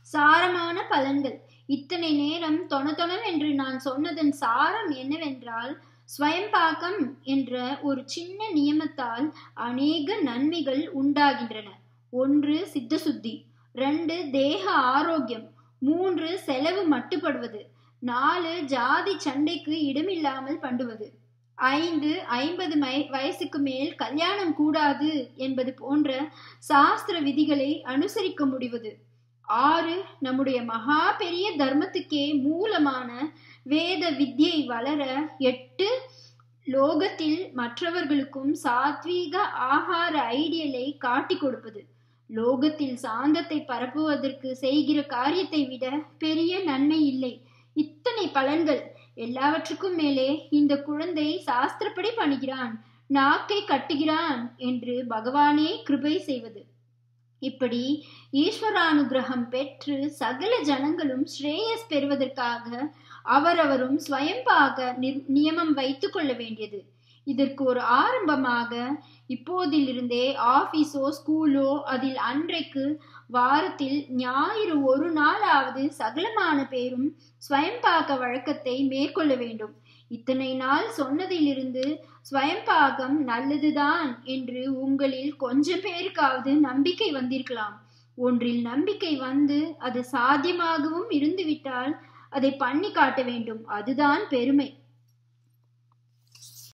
சாரமான பலன்கள் இத்தனை நேரம் தொண என்று நான் சொன்னதன் சாரம் என்னவென்றால் ஸ்வயம்பாக்கம் என்ற ஒரு சின்ன நியமத்தால் அநேக நன்மைகள் உண்டாகின்றன ஒன்று சித்தசுத்தி ரெண்டு தேக ஆரோக்கியம் மூன்று செலவு மட்டுப்படுவது நாலு ஜாதி சண்டைக்கு இடமில்லாமல் பண்ணுவது ஐந்து ஐம்பது மை வயசுக்கு மேல் கல்யாணம் கூடாது என்பது போன்ற சாஸ்திர விதிகளை அனுசரிக்க முடிவது ஆறு நம்முடைய மகா பெரிய தர்மத்துக்கே மூலமான வேத வித்யை வளர எட்டு லோகத்தில் மற்றவர்களுக்கும் சாத்வீக ஆகார ஐடியலை காட்டி கொடுப்பது லோகத்தில் சாந்தத்தை பரப்புவதற்கு செய்கிற காரியத்தை விட பெரிய நன்மை இல்லை இத்தனை பலன்கள் எல்லாவற்றுக்கும் மேலே இந்த குழந்தை சாஸ்திரப்படி பண்ணுகிறான் நாக்கை கட்டுகிறான் என்று பகவானே கிருபை செய்வது இப்படி ஈஸ்வரானுகிரகம் பெற்று சகல ஜனங்களும் ஸ்ரேயஸ் பெறுவதற்காக அவரவரும் ஸ்வயம்பாக நியமம் வைத்துக் கொள்ள வேண்டியது இதற்கு ஒரு ஆரம்பமாக இப்போதிலிருந்தே ஆபீஸோ ஸ்கூலோ அதில் அன்றைக்கு வாரத்தில் ஞாயிறு ஒரு நாளாவது சகலமான பேரும் ஸ்வயம்பாக வழக்கத்தை மேற்கொள்ள வேண்டும் இத்தனை நாள் சொன்னதிலிருந்து ஸ்வயம்பாகம் நல்லதுதான் என்று உங்களில் கொஞ்சம் பேருக்காவது நம்பிக்கை வந்திருக்கலாம் ஒன்றில் நம்பிக்கை வந்து அது சாத்தியமாகவும் இருந்துவிட்டால் அதை பண்ணி காட்ட வேண்டும் அதுதான் பெருமை